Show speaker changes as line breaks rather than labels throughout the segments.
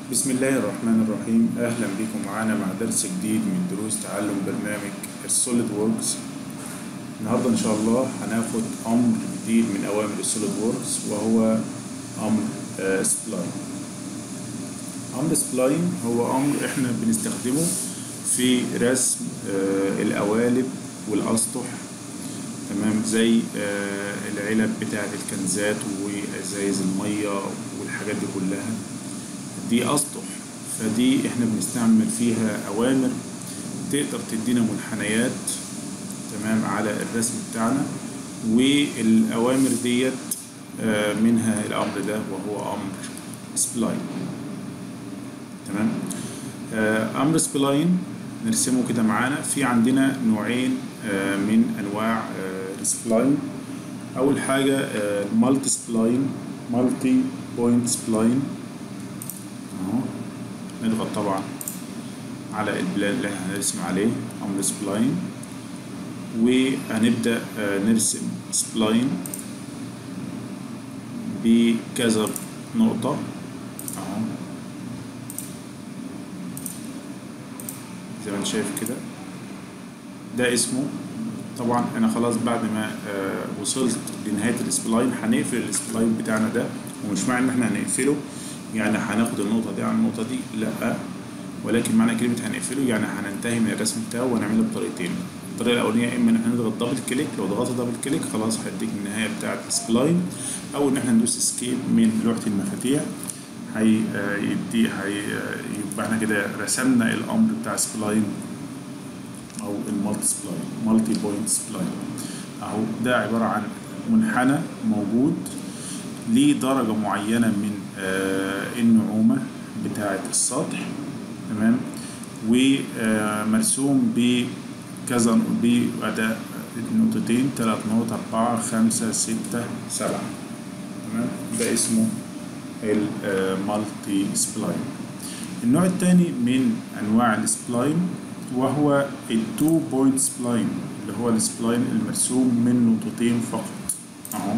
بسم الله الرحمن الرحيم أهلا بكم معانا مع درس جديد من دروس تعلم برنامج السوليد ووركس النهاردة إن شاء الله هناخد أمر جديد من أوامر السوليد ووركس وهو أمر سبلاين أمر سبلاين هو أمر إحنا بنستخدمه في رسم آه، القوالب والأسطح تمام زي آه، العلب بتاعة الكنزات وأزايز المية والحاجات دي كلها دي أسطح فدي احنا بنستعمل فيها أوامر تقدر تدينا منحنيات تمام على الرسم بتاعنا والأوامر ديت آه، منها الأمر ده وهو أمر سبلاين تمام آه، أمر سبلاين نرسمه كده معانا في عندنا نوعين آه، من أنواع آه، السبلاين أول حاجة المالتي سبلاين مالتي بوينت سبلاين اهو نضغط طبعا على البلان اللي احنا هنرسم عليه امر سبلاين وهنبدأ آه، نرسم سبلاين بكذا نقطة اهو زي ما انت شايف كده ده اسمه طبعا انا خلاص بعد ما آه، وصلت لنهاية السبلاين هنقفل السبلاين بتاعنا ده ومش معنى ان احنا هنقفله يعني هناخد النقطة دي عن النقطة دي لا ولكن معنى كلمة هنقفله يعني هننتهي من الرسم بتاعه وهنعمله بطريقتين الطريقة الأولانية إما إن احنا نضغط دبل كليك لو ضغطت دبل كليك خلاص هيديك النهاية بتاعة السبلاين أو إن احنا ندوس اسكيب من لوحة المفاتيح هي آه، يدي هي آه، يبقى احنا كده رسمنا الأمر بتاع سبلاين أو المالتي سبلاين مالتي بوينت سبلاين أهو ده عبارة عن منحنى موجود ليه درجة معينة من آه، النعومة بتاعة السطح تمام ومرسوم بكذا بأداء نقطتين تلات نقط أربعة خمسة ستة سبعة تمام ده اسمه المالتي سبلاين النوع الثاني من أنواع السبلاين وهو التو بوينت سبلاين اللي هو السبلاين المرسوم من نقطتين فقط أهو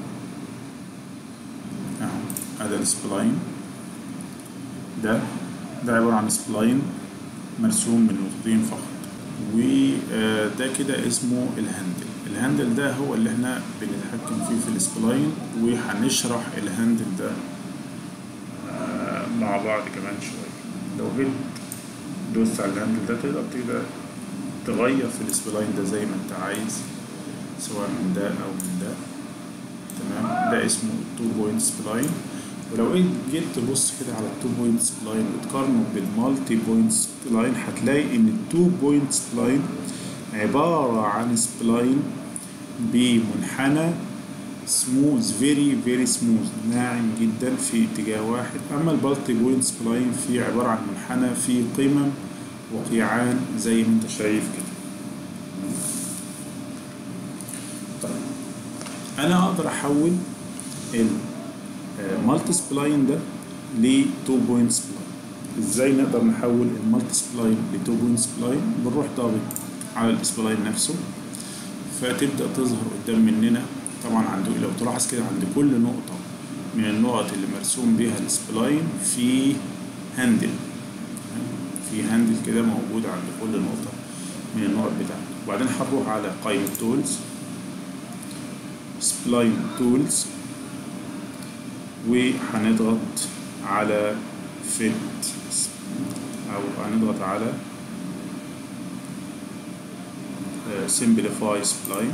اهو هذا السبلاين ده ده عبارة عن سبلاين مرسوم من نقطتين فقط وده كده اسمه الهاندل الهاندل ده هو اللي احنا بنتحكم فيه في السبلاين وهنشرح الهاندل ده آه، مع بعض كمان شوية لو جيت دوست على الهاندل ده تقدر كده تغير في السبلاين ده زي ما انت عايز سواء من ده او من ده تمام ده اسمه التو بوينت سبلاين ولو إيه جيت تبص كده على التو بوينت سبلاين وتقارنه بالمالتي بوينت سبلاين هتلاقي ان التو بوينت سبلاين عبارة عن سبلاين بمنحنى سموث فيري فيري سموث ناعم جدا في اتجاه واحد اما المالتي بوينت سبلاين فيه عبارة عن منحنى فيه قمم وقيعان زي ما انت شايف كده طيب انا اقدر احول المالتي سبلاين ده ل 2 بوينت سبلاين ازاي نقدر نحول المالتي سبلاين ل 2 بوينت سبلاين بنروح ضاغط على السبلاين نفسه فتبدا تظهر قدام مننا طبعا عنده لو تلاحظ كده عند كل نقطه من النقط اللي مرسوم بيها السبلاين في هاندل في هاندل كده موجود عند كل نقطه من النقط بتاعته وبعدين هنروح على قائمه تولز سبلاين تولز وهنضغط على فيت او هنضغط على سمبليفاي سبلاين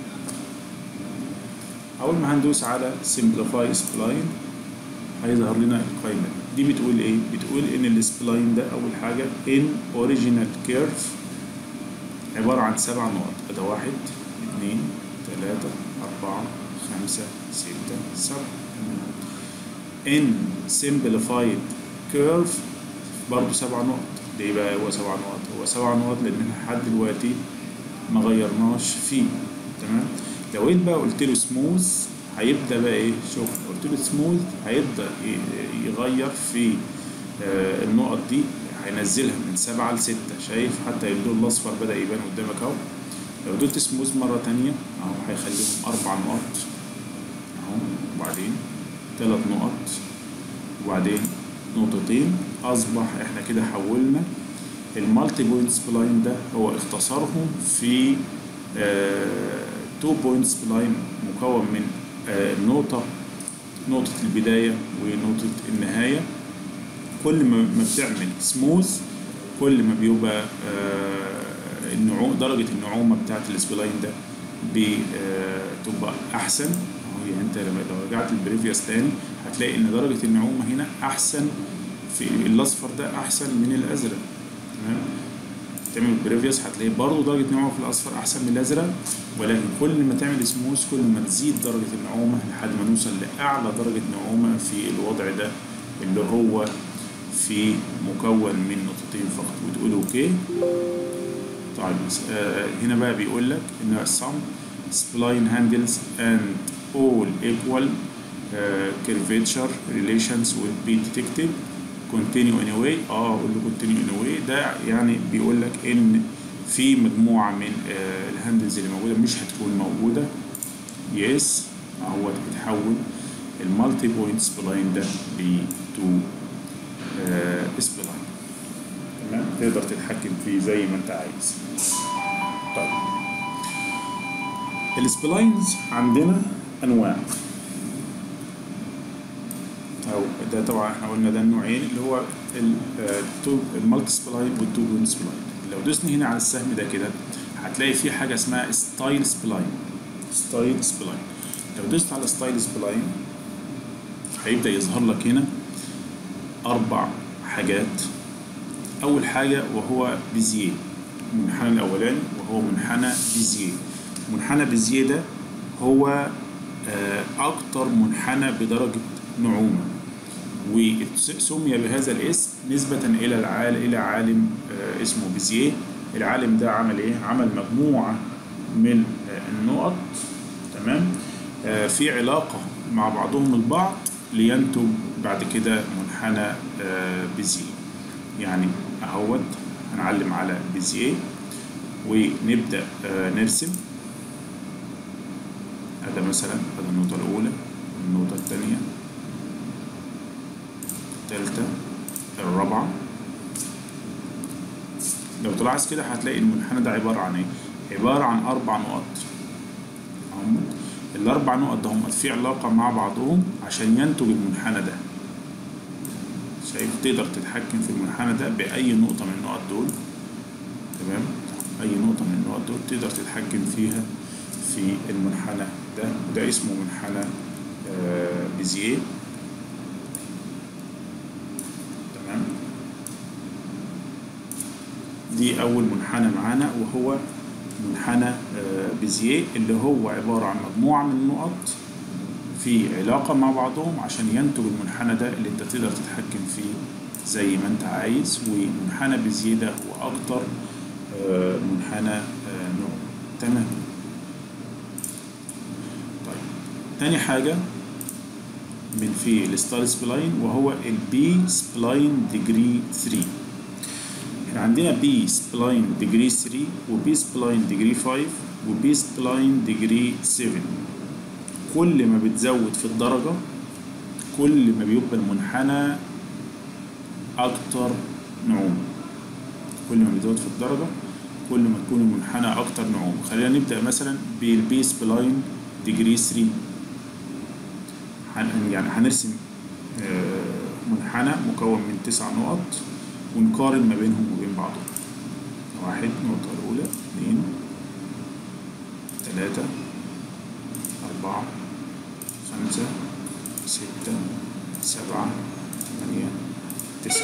اول ما هندوس على سمبليفاي سبلاين هيظهر لنا القائمه دي دي بتقول ايه بتقول ان السبلاين ده اول حاجه ان اوريجينال كيرف عباره عن سبع نقط ادي واحد اتنين تلاته اربعه خمسه سته سبعه ان simplified curve برضو سبع نقط ليه بقى هو سبع نقط هو سبع نقط لان احنا لحد دلوقتي ما غيرناش فيه تمام لو جيت بقى قلت له سموث هيبدا بقى ايه شوف قلت له سموث هيبدا ي- يغير في آه، النقط دي هينزلها من سبعة لستة شايف حتى اللون الأصفر بدأ يبان قدامك أهو لو دوت سموث مرة تانية أهو هيخليهم أربع نقط أهو وبعدين ثلاث نقط وبعدين نقطتين اصبح احنا كده حولنا المالتي بوينت سبلاين ده هو اختصرهم في تو بوينت سبلاين مكون من آه نقطة نقطة البداية ونقطة النهاية كل ما ما بتعمل سموث كل ما بيبقى آه النعوم درجة النعومة بتاعت السبلاين ده بتبقى أحسن يعني أنت لما لو رجعت البريفيوس تاني هتلاقي إن درجة النعومة هنا أحسن في الأصفر ده أحسن من الأزرق تمام تعمل بريفيوس هتلاقي برضه درجة النعومة في الأصفر أحسن من الأزرق ولكن كل ما تعمل سموث كل ما تزيد درجة النعومة لحد ما نوصل لأعلى درجة نعومة في الوضع ده اللي هو في مكون من نقطتين فقط وتقول اوكي طيب آه هنا بقى بيقول لك ان some spline handles and all equal uh, curvature relations will be detected continue anyway اه اقول له continue anyway ده يعني بيقول لك ان في مجموعه من آه الهاندلز اللي موجوده مش هتكون موجوده يس هو بتحول المالتي بوينت سبلاين ده ل تو سبلاين تمام تقدر تتحكم فيه زي ما انت عايز طيب السبلاينز عندنا انواع او ده طبعا احنا قلنا ده النوعين اللي هو المالتي سبلاين والتو بوينت سبلاين لو دوسنا هنا على السهم ده كده هتلاقي في حاجه اسمها ستايل سبلاين ستايل سبلاين لو دوست على ستايل سبلاين هيبدا يظهر لك هنا اربع حاجات اول حاجه وهو بيزيه المنحنى الاولاني وهو منحنى بيزيه منحنى بيزيه ده هو اكتر منحنى بدرجه نعومه وسمي بهذا الاسم نسبة إلى العالم إلى عالم اسمه بيزيه العالم ده عمل إيه؟ عمل مجموعة من النقط تمام في علاقة مع بعضهم البعض لينتج بعد كده منحنى بيزيه يعني اهوت هنعلم على بيزيه ونبدأ نرسم هذا مثلا هذا النقطة الأولى النقطة الثانية الثالثة الرابعة لو تلاحظ كده هتلاقي المنحنى ده عبارة عن ايه؟ عبارة عن أربع نقط هم الأربع نقط ده هم في علاقة مع بعضهم عشان ينتج المنحنى ده شايف تقدر تتحكم في المنحنى ده بأي نقطة من النقط دول تمام أي نقطة من النقط دول تقدر تتحكم فيها في المنحنى ده وده اسمه منحنى آه بيزيه تمام دي أول منحنى معانا وهو منحنى آه بيزيه اللي هو عبارة عن مجموعة من النقط في علاقة مع بعضهم عشان ينتج المنحنى ده اللي انت تقدر تتحكم فيه زي ما انت عايز ومنحنى بيزيه ده هو أكتر آه منحنى نوع تمام تاني حاجة من في الستار سبلاين وهو البي سبلاين ديجري 3 احنا عندنا بي سبلاين ديجري 3 وبي سبلاين ديجري 5 وبي سبلاين ديجري 7 كل ما بتزود في الدرجة كل ما بيبقى المنحنى أكتر نعومة كل ما بتزود في الدرجة كل ما تكون المنحنى أكتر نعومة خلينا نبدأ مثلا بالبي سبلاين ديجري 3 يعني هنرسم منحنى مكون من تسع نقط ونقارن ما بينهم وبين بعضهم واحد النقطة الأولى اثنين ثلاثة أربعة خمسة ستة سبعة ثمانية تسعة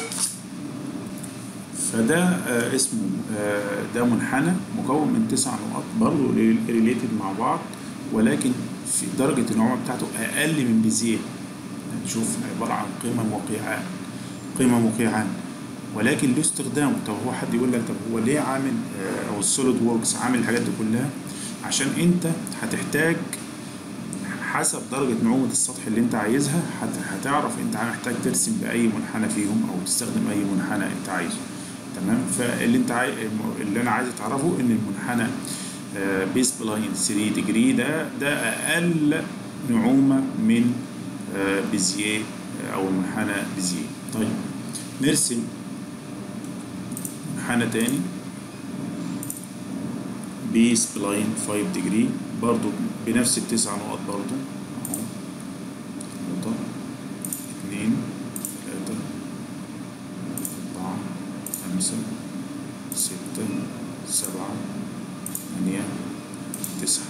فده آه اسمه آه ده منحنى مكون من تسع نقط برضه ريليتد مع بعض ولكن في درجة النعومة بتاعته أقل من بيزيه نشوف عبارة عن قيمة وقيعان قيمة وقيعان ولكن له استخدام طب هو حد يقول لك طب هو ليه عامل أو السوليد ووركس عامل الحاجات دي كلها عشان أنت هتحتاج حسب درجة نعومة السطح اللي أنت عايزها هتعرف أنت محتاج ترسم بأي منحنى فيهم أو تستخدم أي منحنى أنت عايزه تمام فاللي أنت عاي... اللي أنا عايز تعرفه إن المنحنى بيس بلاين 3 ديجري ده ده اقل نعومه من بيزيه او المنحنى بزيرو طيب نرسم منحنى تاني بي سبلاين 5 ديجري برضو بنفس التسع نقط برضو اهو نقطة اتنين تلاتة أربعة خمسة ستة سبعة ثمانية تسعة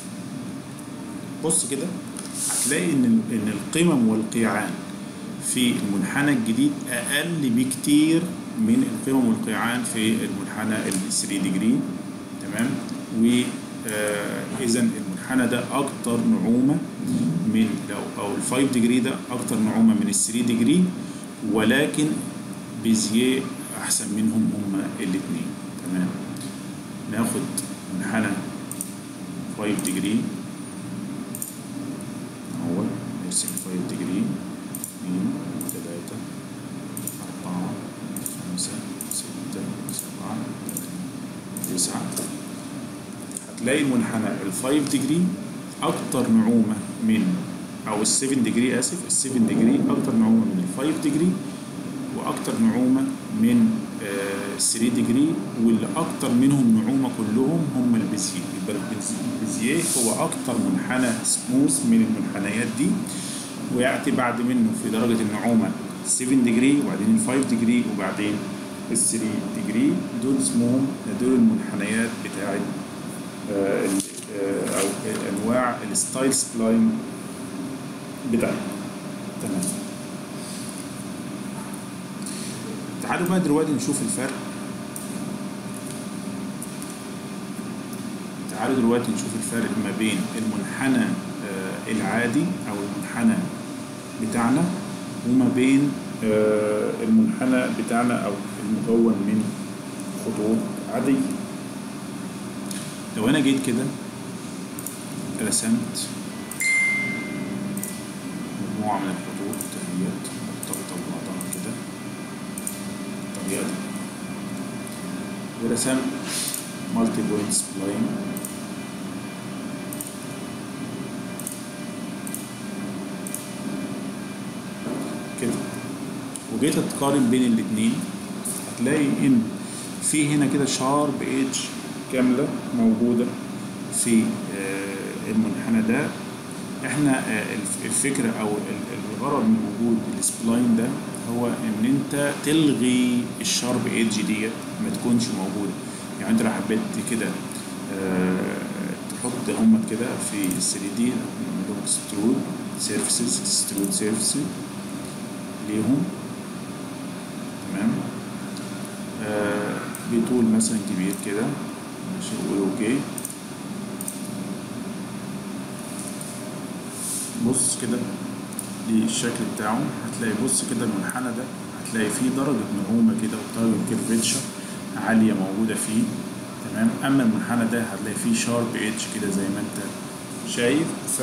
بص كده هتلاقي ان ان القمم والقيعان في المنحنى الجديد اقل بكتير من القمم والقيعان في المنحنى ال 3 ديجري تمام و اذا المنحنى ده اكتر نعومه من لو او ال 5 ديجري ده اكتر نعومه من ال 3 ديجري ولكن بيزيه احسن منهم هما الاثنين تمام ناخد منحنى 5 ديجري اهو نرسم 5 ديجري 2 3 4 5 6 7 9 هتلاقي المنحنى ال 5 ديجري اكتر نعومه من او ال 7 ديجري اسف ال 7 ديجري اكتر نعومه من ال 5 ديجري واكتر نعومه من ال 3 ديجري واللي اكتر منهم نعومه كلهم هم البيزيه يبقى البيزيه هو اكتر منحنى سموث من المنحنيات دي وياتي بعد منه في درجه النعومه 7 ديجري وبعدين ال 5 ديجري وبعدين ال 3 ديجري دول اسمهم دول المنحنيات بتاعت آه او انواع الستايل سبلاين بتاعتنا تمام تعالوا بقى دلوقتي نشوف الفرق تعالوا دلوقتي نشوف الفرق ما بين المنحنى آه العادي او المنحنى بتاعنا وما بين آه المنحنى بتاعنا او المكون من خطوط عادية لو انا جيت كده رسمت مجموعة من الخطوط ديت مرتبطة ببعضها كده بالطريقة دي ورسمت مالتي بوينت سبلاين كده وجيت اتقارن بين الاتنين هتلاقي ان في هنا كده شارب ايدج كاملة موجودة في المنحنى ده احنا الفكرة او الغرض من وجود السبلاين ده هو ان انت تلغي الشارب ايدج ديت ما تكونش موجودة يعني انت لو حبيت كده تحط هم كده في ال 3 دي اكسترود سيرفيسز اكسترود سيرفيسز ليهم تمام آه بطول مثلا كبير كده ماشي نقول اوكي بص كده للشكل بتاعه هتلاقي بص كده المنحنى ده هتلاقي فيه درجة نعومة كده ودرجة كيرفتشر عالية موجودة فيه تمام أما المنحنى ده هتلاقي فيه شارب ايدج كده زي ما أنت شايف ف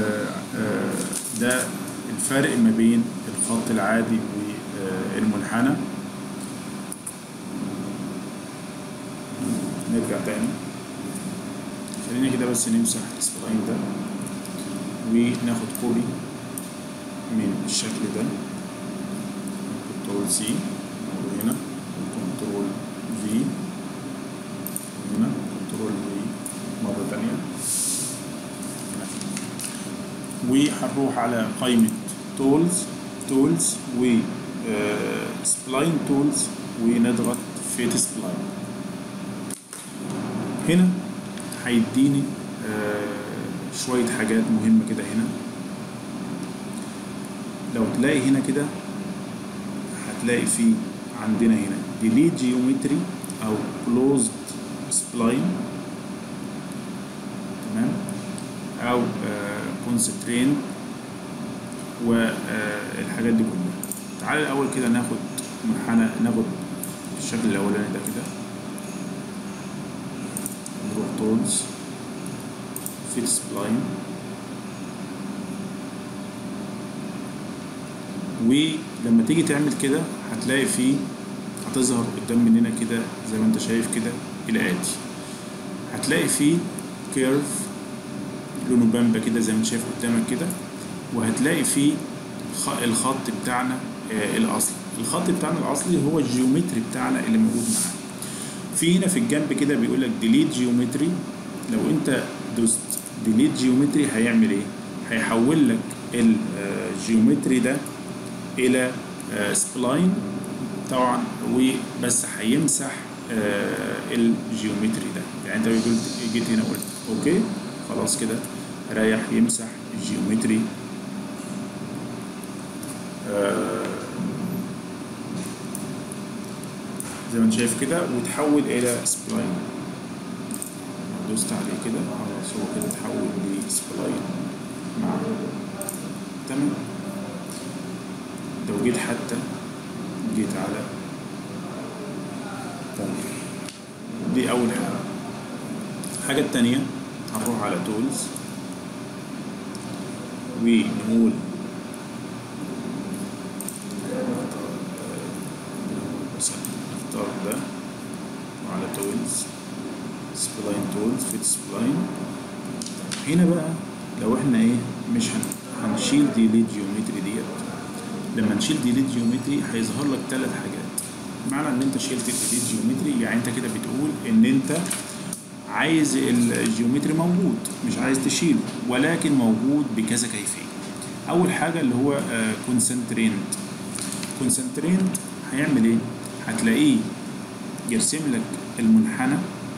ده الفرق ما بين الخط العادي والمنحنى نرجع تاني خلينا كده بس نمسح السبلاين ده وناخد كوبي من الشكل ده كنترول سي هنا وكنترول في هنا كنترول في مرة تانية وهنروح على قائمة تولز تولز و سبلاين تولز ونضغط فيت سبلاين هنا هيديني شوية حاجات مهمة كده هنا لو تلاقي هنا كده هتلاقي في عندنا هنا delete geometry أو closed spline تمام أو constraint والحاجات دي كلها تعالى الأول كده ناخد منحنى ناخد الشكل الأولاني ده كده نروح تولز فيت سبلاين ولما تيجي تعمل كده هتلاقي فيه هتظهر قدام مننا كده زي ما انت شايف كده الآتي هتلاقي فيه كيرف لونه بامبا كده زي ما انت شايف قدامك كده وهتلاقي فيه خ- الخط بتاعنا آه، الاصلي الخط بتاعنا الاصلي هو الجيومتري بتاعنا اللي موجود معانا في هنا في الجنب كده بيقول لك ديليت جيومتري لو انت دوست ديليت جيومتري هيعمل ايه هيحول لك الجيومتري ده الى سبلاين طبعا وبس هيمسح آه، الجيومتري ده يعني انت قلت جيت هنا قلت اوكي خلاص كده رايح يمسح الجيومتري آه، زي ما انت شايف كده وتحول الى سبلاين لو دوست عليه كده خلاص هو كده اتحول لسبلاين مع تمام لو جيت حتى جيت على طيب دي اول حاجه الحاجه التانية هنروح على تولز ونقول مثلا نختار ده وعلى تولز سبلاين تولز فيت سبلاين هنا بقى لو احنا ايه مش هن... هنشيل ديليت جيومتري ديت لما نشيل ديليت جيومتري هيظهر لك ثلاث حاجات معنى ان انت شلت الديليت جيومتري يعني انت كده بتقول ان انت عايز الجيومتري موجود مش عايز تشيله ولكن موجود بكذا كيفيه اول حاجه اللي هو كونسنتريند كونسنتريند هيعمل ايه هتلاقيه يرسم لك المنحنى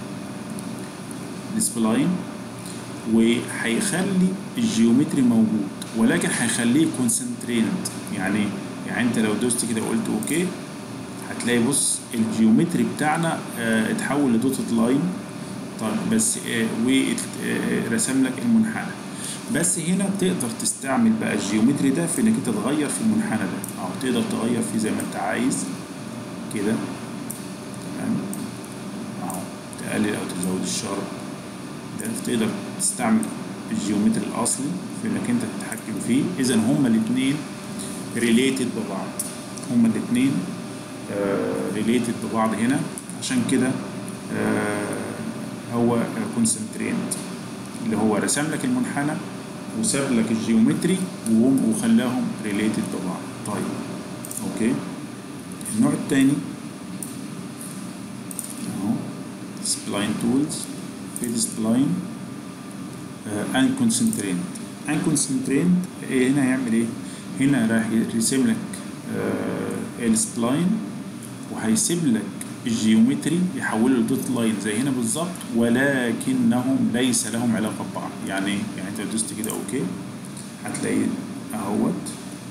السبلاين وهيخلي الجيومتري موجود ولكن هيخليه كونسنتريند يعني يعني انت لو دوست كده وقلت اوكي هتلاقي بص الجيومتري بتاعنا اه اتحول لدوتد لاين طيب بس اه ورسم لك المنحنى بس هنا تقدر تستعمل بقى الجيومتري ده في انك انت تغير في المنحنى ده او تقدر تغير فيه زي ما انت عايز كده تمام اهو تقلل او تزود الشرب ده تقدر تستعمل الجيومتري الاصلي في انك انت تتحكم فيه اذا هما الاثنين ريليتد ببعض هما الاثنين ريليتد ببعض هنا عشان كده آه هو كونسنترينت اللي هو رسم لك المنحنى وساب لك الجيومتري وخلاهم ريليتد ببعض طيب اوكي النوع الثاني اهو سبلاين تولز فيد سبلاين ان كونسنترينت ان كونسنترينت هنا هيعمل ايه هنا راح يرسم لك آه السبلاين وهيسيب لك الجيومتري يحوله لدوت لاين زي هنا بالظبط ولكنهم ليس لهم علاقه ببعض يعني يعني انت دوست كده اوكي هتلاقي اهوت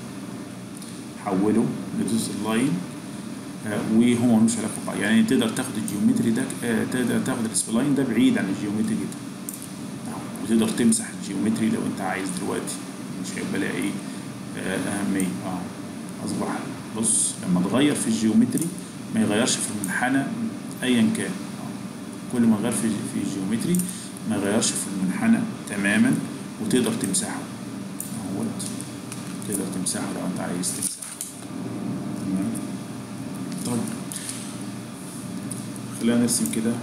حوله لدوت لاين آه وهو ملوش علاقه ببعض يعني تقدر تاخد الجيومتري ده آه تقدر تاخد السبلاين ده بعيد عن الجيومتري ده وتقدر تمسح الجيومتري لو انت عايز دلوقتي مش هيبقى لها ايه آه اهميه اه اصبح بص لما تغير في الجيومتري ما يغيرش في المنحنى ايا كان كل ما غير في في الجيومتري ما يغيرش في المنحنى تماما وتقدر تمسحه اهوت تقدر تمسحه لو انت عايز تمسحه تمام طيب خلينا نرسم كده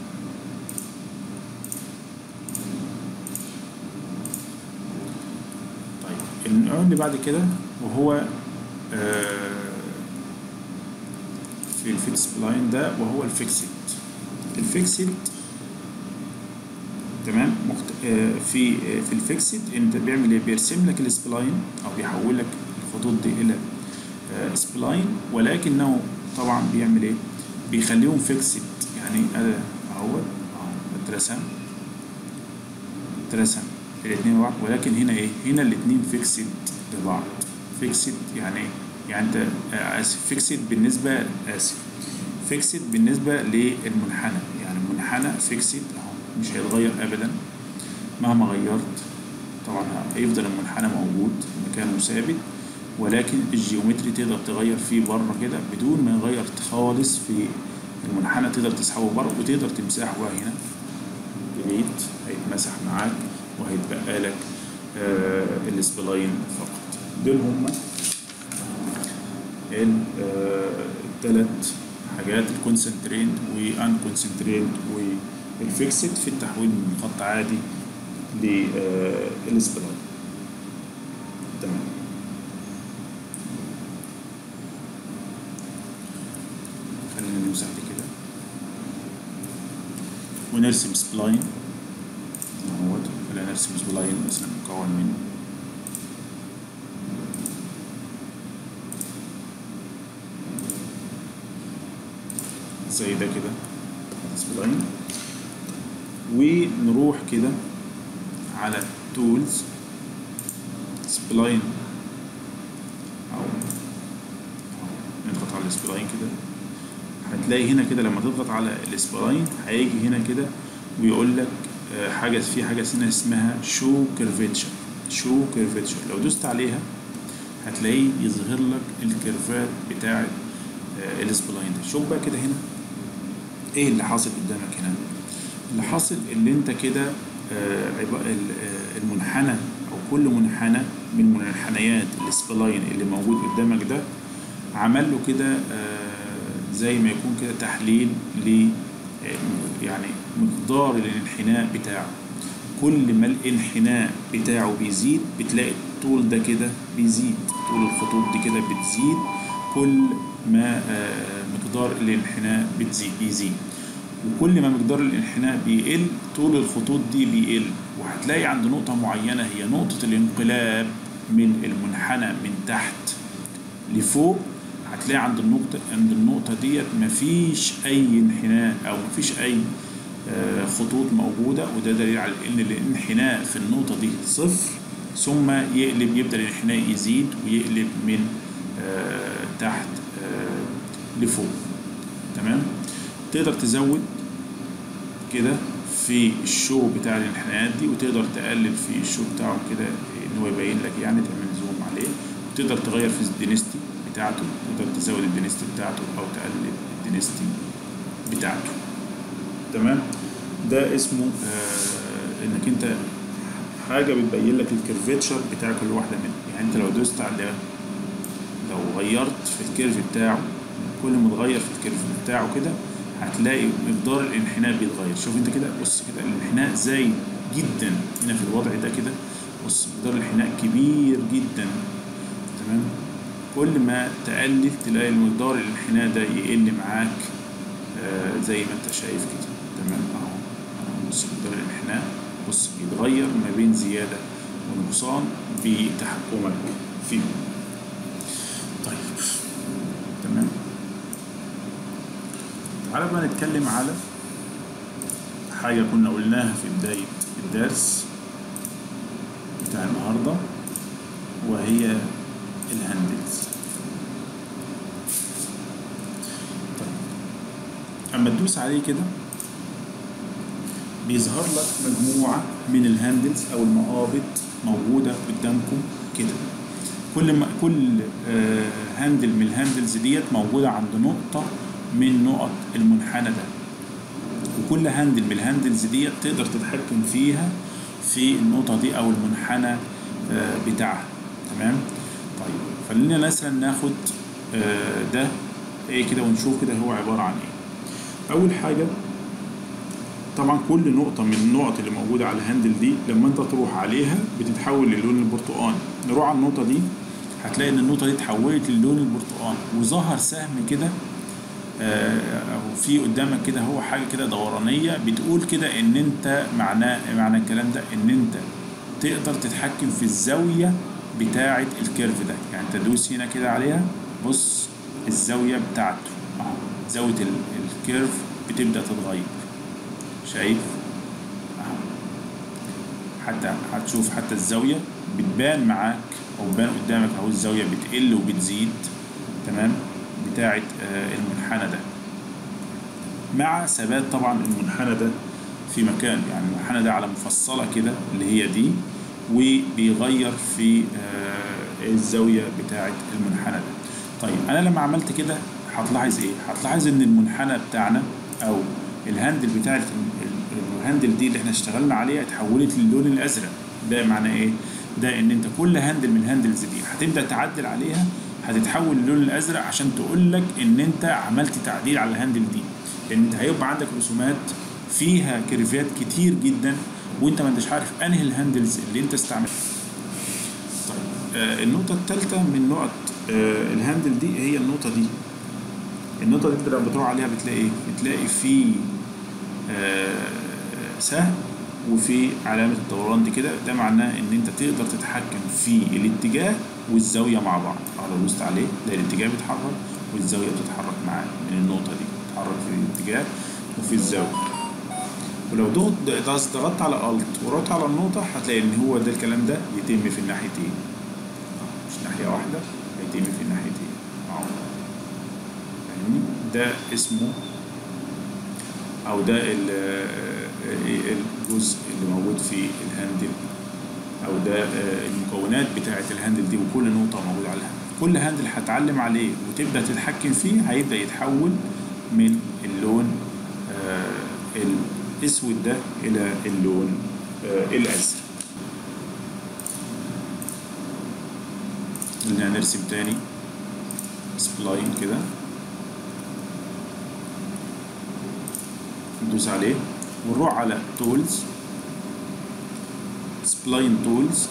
طيب النوع اللي بعد كده وهو آه في الفيت سبلاين ده وهو الفيكسد الفيكسد تمام مخت... آه في آه في الفيكسد انت بيعمل ايه بيرسم لك السبلاين او بيحول لك الخطوط دي الى آه سبلاين ولكنه طبعا بيعمل ايه بيخليهم فيكسد يعني اهو اهو اترسم اترسم الاثنين بعض ولكن هنا ايه هنا الاثنين فيكسد لبعض فيكسد يعني ايه يعني انت اسف فيكسد بالنسبه اسف فيكسد بالنسبه للمنحنى يعني المنحنى فيكسد اهو مش هيتغير ابدا مهما غيرت طبعا هيفضل المنحنى موجود مكانه ثابت ولكن الجيومتري تقدر تغير فيه بره كده بدون ما يغير خالص في المنحنى تقدر تسحبه بره وتقدر تمسحه هنا ديليت هيتمسح معاك وهيتبقى لك آه السبلاين فقط دول هما الثلاث حاجات الكونسنتريند وان كونسنتريند والفيكسد في التحويل من خط عادي للسبلاين تمام ندوس تحت كده ونرسم سبلاين اهوت خلينا نرسم سبلاين مثلا مكون من زي ده كده سبلاين ونروح كده على تولز سبلاين او نضغط على السبلاين كده هتلاقي هنا كده لما تضغط على السبلاين هيجي هنا كده ويقول لك آه، حاجه في حاجه هنا اسمها شو كيرفيتشر شو كيرفيتشر لو دوست عليها هتلاقيه يظهر لك الكيرفات بتاعه آه، السبلاين ده شوف بقى كده هنا ايه اللي حاصل قدامك هنا اللي حاصل اللي انت كده آه، عب- ال- آه، المنحنى او كل منحنى من منحنيات السبلاين اللي موجود قدامك ده عمل له كده آه، زي ما يكون كده تحليل ل آه، يعني مقدار الانحناء بتاعه كل ما الانحناء بتاعه بيزيد بتلاقي الطول ده كده بيزيد طول الخطوط دي كده بتزيد كل ما آه، مقدار الانحناء بتزيد بيزيد وكل ما مقدار الانحناء بيقل طول الخطوط دي بيقل وهتلاقي عند نقطة معينة هي نقطة الانقلاب من المنحنى من تحت لفوق هتلاقي عند النقطة عند النقطة ديت مفيش أي انحناء أو مفيش أي آه، خطوط موجودة وده دليل على إن الانحناء في النقطة دي صفر ثم يقلب يبدأ الانحناء يزيد ويقلب من آه، تحت آه، لفوق تمام تقدر تزود كده في الشو بتاع الانحناءات دي وتقدر تقلل في الشو بتاعه كده ان هو يبين لك يعني تعمل زوم عليه وتقدر تغير في الدينستي بتاعته تقدر تزود الدينستي بتاعته او تقلل الدينستي بتاعته تمام ده اسمه آه انك انت حاجه بتبين لك الكيرفيتشر بتاع كل واحده منهم يعني انت لو دوست على لو غيرت في الكيرف بتاعه كل ما تغير في الكيرف بتاعه كده هتلاقي مقدار الانحناء بيتغير شوف انت كده بص كده الانحناء زايد جدا هنا في الوضع ده كده بص مقدار الانحناء كبير جدا تمام كل ما تقلل تلاقي المقدار الانحناء ده يقل معاك آه زي ما انت شايف كده تمام اهو أهو بص مقدار الانحناء بص بيتغير ما بين زيادة ونقصان بتحكمك فيه طيب تمام تعالى بقى نتكلم على حاجة كنا قلناها في بداية الدرس بتاع النهاردة وهي الهاندلز طيب أما تدوس عليه كده بيظهر لك مجموعة من الهاندلز أو المقابض موجودة قدامكم كده كل ما كل آه هاندل من الهاندلز ديت موجودة عند نقطة من نقط المنحنى ده وكل هاندل من الهاندلز ديت تقدر تتحكم فيها في النقطة دي أو المنحنى آه بتاعها تمام طيب خلينا مثلا ناخد آه ده ايه كده ونشوف كده هو عبارة عن ايه أول حاجة طبعا كل نقطة من النقط اللي موجودة على الهاندل دي لما انت تروح عليها بتتحول للون البرتقاني نروح على النقطة دي هتلاقي ان النقطة دي اتحولت للون البرتقاني وظهر سهم كده او في قدامك كده هو حاجة كده دورانية بتقول كده ان انت معناه معنى الكلام ده ان انت تقدر تتحكم في الزاوية بتاعة الكيرف ده يعني تدوس هنا كده عليها بص الزاوية بتاعته اهو زاوية الكيرف بتبدأ تتغير شايف اهو حتى هتشوف حتى الزاوية بتبان معاك او بتبان قدامك اهو الزاوية بتقل وبتزيد تمام بتاعة آه المنحنى ده مع ثبات طبعا المنحنى ده في مكان يعني المنحنى ده على مفصلة كده اللي هي دي وبيغير في آه الزاوية بتاعة المنحنى ده طيب انا لما عملت كده هتلاحظ ايه هتلاحظ ان المنحنى بتاعنا او الهاندل بتاعت الهاندل دي اللي احنا اشتغلنا عليها اتحولت للون الازرق ده معناه ايه ده ان انت كل هاندل من الهاندلز دي هتبدا تعدل عليها هتتحول للون الازرق عشان تقول لك ان انت عملت تعديل على الهاندل دي لان انت هيبقى عندك رسومات فيها كيرفات كتير جدا وانت ما انتش عارف انهي الهاندلز اللي انت استعملتها طيب آه النقطه الثالثه من نقط آه الهاندل دي هي النقطه دي النقطة دي لما بتروح عليها بتلاقي ايه؟ بتلاقي في آه سهم وفي علامة الدوران دي كده ده معناه إن أنت تقدر تتحكم في الاتجاه والزاوية مع بعض، أه لو دوست عليه تلاقي الاتجاه بيتحرك والزاوية بتتحرك معاه من النقطة دي، بتتحرك في الاتجاه وفي الزاوية. ولو ضغطت ضغطت على الت ورحت على النقطة هتلاقي إن هو ده الكلام ده يتم في الناحيتين. مش ناحية واحدة هيتم في الناحيتين. أهو. فاهمني؟ ده اسمه أو ده الجزء اللي موجود في الهاندل او ده المكونات بتاعه الهاندل دي وكل نقطه موجوده على الهاندل كل هاندل هتعلم عليه وتبدا تتحكم فيه هيبدا يتحول من اللون الاسود ده الى اللون الازرق خلينا نرسم تاني سبلاين كده ندوس عليه ونروح على تولز سبلاين تولز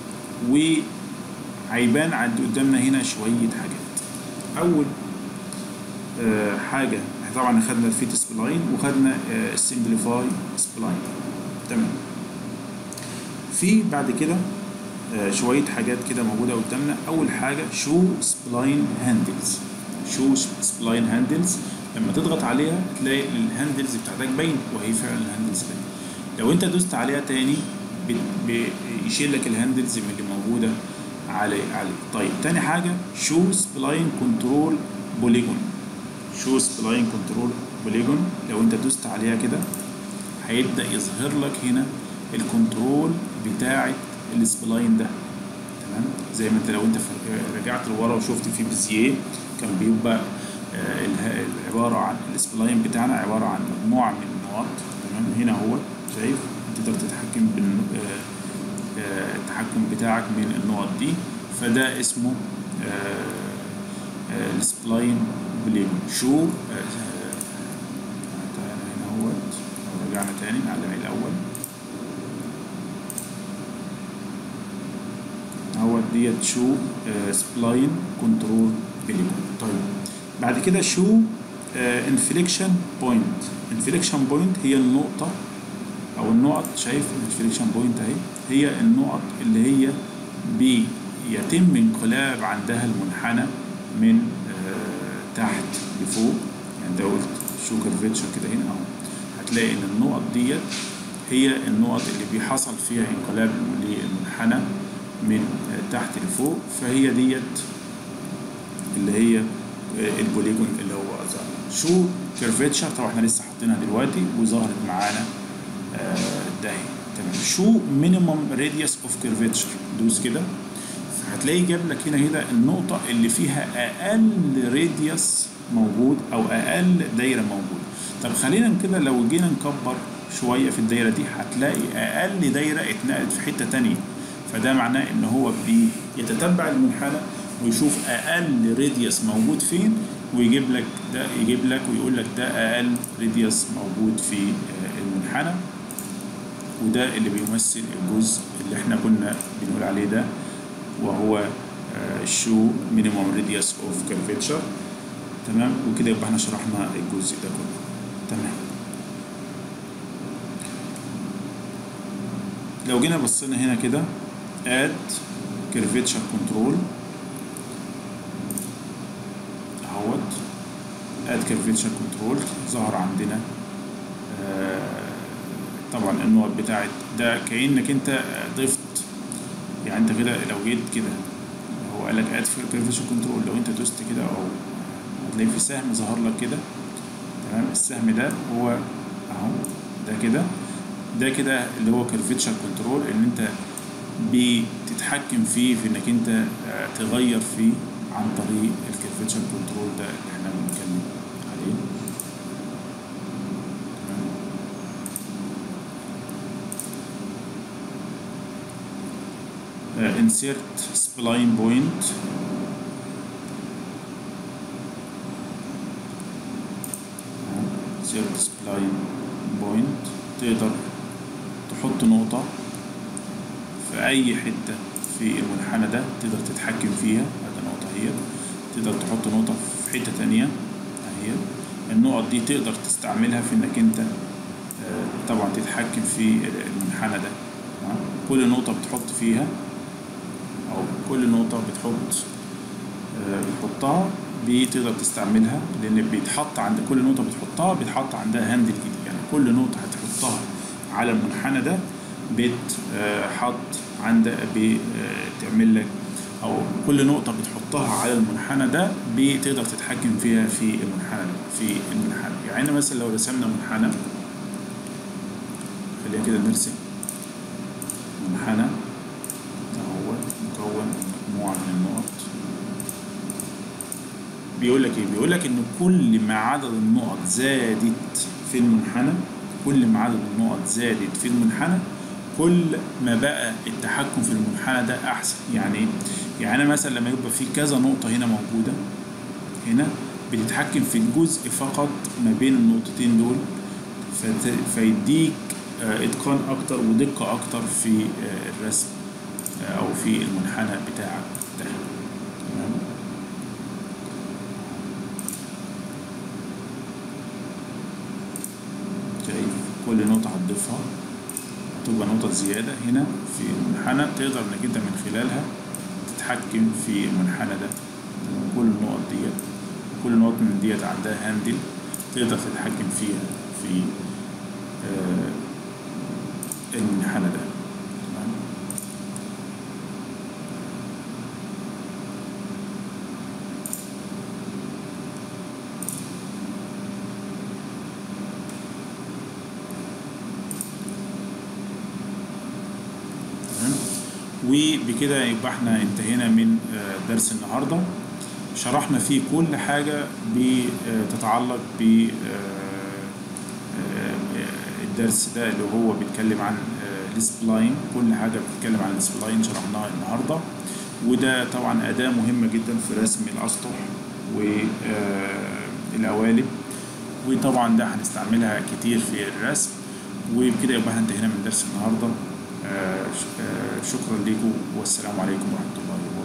وهيبان عند قدامنا هنا شوية حاجات أول آه حاجة طبعا خدنا الفيت سبلاين وخدنا السمبليفاي آه سبلاين تمام في بعد كده آه شوية حاجات كده موجودة قدامنا أول حاجة شو سبلاين هاندلز شو سبلاين هاندلز لما تضغط عليها تلاقي الهاندلز بتاعتك باين وهي فعلا الهاندلز باين لو انت دوست عليها تاني بيشيل لك الهاندلز من اللي موجوده علي عليه طيب تاني حاجه شو سبلاين كنترول بوليجون شو سبلاين كنترول بوليجون لو انت دوست عليها كده هيبدا يظهر لك هنا الكنترول بتاعه السبلاين ده تمام زي ما انت لو انت رجعت لورا وشفت في بزيه كان بيبقى عبارة عن السبلاين بتاعنا عبارة عن مجموعة من النقط تمام هنا هو شايف تقدر تتحكم بال التحكم بتاعك من النقط دي فده اسمه السبلاين بليجون شو هنا هو رجعنا تاني نعلم الأول هو ديت شو سبلاين كنترول بليجون طيب بعد كده شو انفليكشن بوينت انفليكشن بوينت هي النقطة أو النقط شايف الانفليكشن بوينت أهي هي النقط اللي هي بيتم انقلاب عندها المنحنى من آه تحت لفوق يعني ده قلت شو كيرفيتشر كده هنا أهو هتلاقي إن النقط ديت هي النقط اللي بيحصل فيها انقلاب للمنحنى من آه تحت لفوق فهي ديت اللي هي البوليجون اللي هو ظهر شو كيرفيتشر طبعا احنا لسه حاطينها دلوقتي وظهرت معانا آه ده تمام شو مينيمم راديوس اوف كيرفيتشر دوس كده هتلاقي جاب لك هنا هنا النقطة اللي فيها أقل راديوس موجود أو أقل دايرة موجودة طب خلينا كده لو جينا نكبر شوية في الدايرة دي هتلاقي أقل دايرة اتنقلت في حتة تانية فده معناه إن هو بيتتبع المنحنى ويشوف اقل راديوس موجود فين ويجيب لك ده يجيب لك ويقول لك ده اقل راديوس موجود في المنحنى وده اللي بيمثل الجزء اللي احنا كنا بنقول عليه ده وهو شو مينيمم راديوس اوف كيرفيتشر تمام وكده يبقى احنا شرحنا الجزء ده كله تمام لو جينا بصينا هنا كده اد كيرفيتشر كنترول اهوت اد كيرفيتشر كنترول ظهر عندنا آه طبعا النقط بتاعت ده كانك انت ضفت يعني انت كده لو جيت كده هو قال لك اد كيرفيتشر كنترول لو انت دوست كده او هتلاقي في سهم ظهر لك كده تمام السهم ده هو اهو ده كده ده كده اللي هو كيرفيتشر كنترول ان انت بتتحكم فيه في انك انت تغير فيه عن طريق الكيرفيتشر كنترول ده اللي احنا بنتكلم عليه uh, insert spline point insert spline point تقدر تحط نقطة في أي حتة في المنحنى ده تقدر تتحكم فيها هذا نقطة هي تقدر تحط نقطة في حتة تانية أهي دي النقط دي تقدر تستعملها في انك انت آه، طبعا تتحكم في المنحنى ده تمام؟ كل نقطة بتحط فيها أو كل نقطة بتحط آه، بتحطها بتقدر تستعملها لأن بيتحط عند كل نقطة بتحطها بيتحط عندها هاندل جديد يعني كل نقطة هتحطها على المنحنى ده بتحط عند بتعمل لك أو كل نقطة بتحطها على المنحنى ده بتقدر تتحكم فيها في المنحنى ده في المنحنى يعني مثلا لو رسمنا منحنى خلينا كده نرسم منحنى اهو مكون من مجموعة من النقط بيقول لك ايه بيقول لك ان كل ما عدد النقط زادت في المنحنى كل ما عدد النقط زادت في المنحنى كل ما بقى التحكم في المنحنى ده احسن يعني ايه يعني انا مثلا لما يبقى في كذا نقطة هنا موجودة هنا بتتحكم في الجزء فقط ما بين النقطتين دول فت- فيديك آه، اتقان اكتر ودقة اكتر في آه، الرسم آه، او في المنحنى بتاعك ده تمام شايف كل نقطة هتضيفها هتبقى نقطة زيادة هنا في المنحنى تقدر انك انت من خلالها تتحكم في المنحنى ده كل النقط ديت كل نقط من ديت عندها هاندل تقدر تتحكم فيها في آه، المنحنى ده تمام تمام وبكده يبقى احنا انتهينا من آه، درس النهارده شرحنا فيه كل حاجه بتتعلق ب آه، آه، الدرس ده اللي هو بيتكلم عن آه، السبلاين كل حاجه بتتكلم عن السبلاين شرحناها النهارده وده طبعا اداه مهمه جدا في رسم الاسطح والقوالب وطبعا ده هنستعملها كتير في الرسم وبكده يبقى احنا انتهينا من درس النهارده آه، ش- آه، شكرا لكم والسلام عليكم ورحمه الله وبركاته